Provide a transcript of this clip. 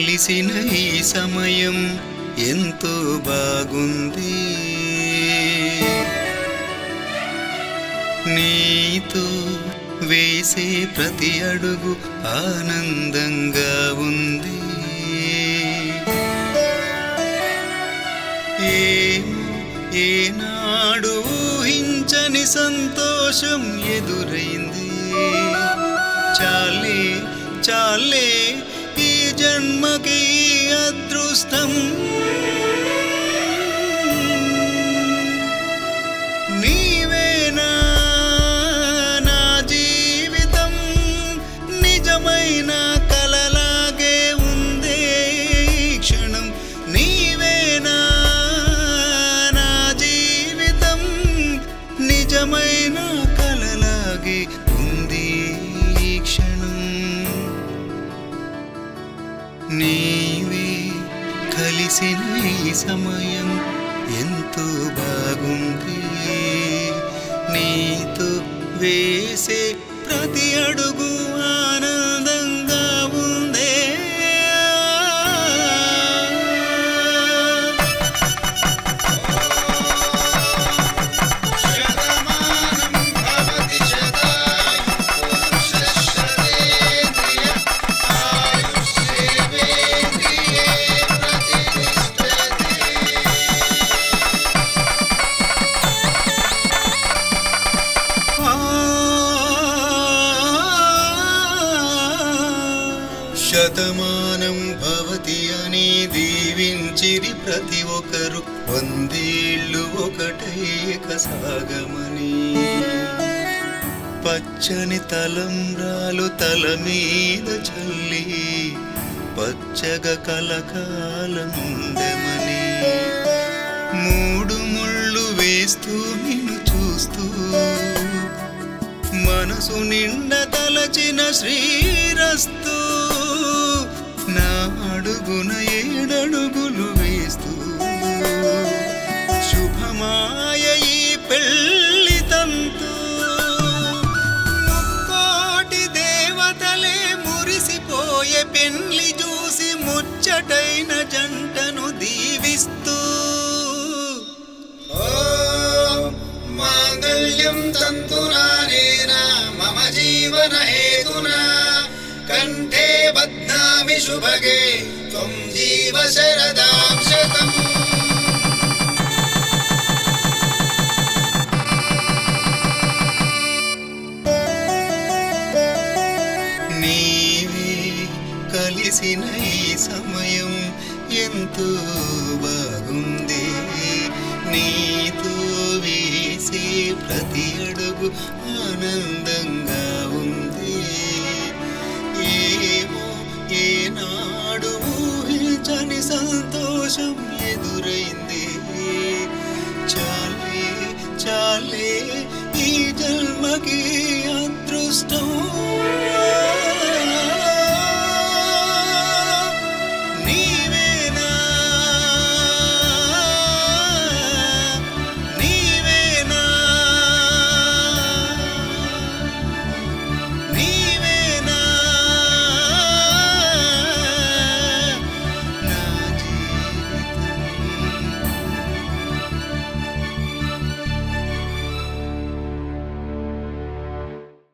కలిసిన ఈ సమయం ఎంతో బాగుంది నీతో వేసే ప్రతి అడుగు ఆనందంగా ఉంది ఏమో ఏనాడు ఊహించని సంతోషం ఎదురైంది చాలే చాలే ఈ జన్మకి ఈ అదృష్టం నీవేనా నా జీవితం నిజమైన కలలాగే ఉందే ఈ క్షణం నీవేనా నా జీవితం నిజమైన కలలాగే ఉంది ఈ క్షణం నీవే కలిసిన ఈ సమయం ఎంతో బాగుంది నీతో వేసే ప్రతి అడుగు ఆనందంగా ఉందే శతమానం భవతి శతాయు పురుషశతేంద్రియ ఆయుష్యేవేంద్రియే ప్రతిష్టతే శతమానం భవతి అని దీవించిరి ప్రతి ఒక్కరు వందేళ్ళు ఒకటేక సాగమని పచ్చని తలంబ్రాలు తల మీద చల్లి పచ్చగా కలకాలముండమని మూడు ముళ్ళు వేస్తూ నిన్ను చూస్తూ మనసు నిండ తలచిన శ్రీరస్తు నా అడుగున ఏడడుగులు వేస్తూ శుభమాయ ఈ పెళ్ళి తంతు ముక్కోటి దేవతలే మురిసిపోయే పెళ్లి చూసి ముచ్చటైన జంటను దీవిస్తూ ఓం మాంగళ్యం తంతునానేన మమ జీవన హేతునా కంఠే బధ్నామి శుభగే త్వం జీవ శరదాం శతం నీవే కలిసిన ఈ సమయం ఎంతో బాగుంది నీతో వేసే ప్రతి అడుగు ఆనందంగా ఉంది ఏమో ఏనాడు ఊహించని సంతోషం ఎదురైంది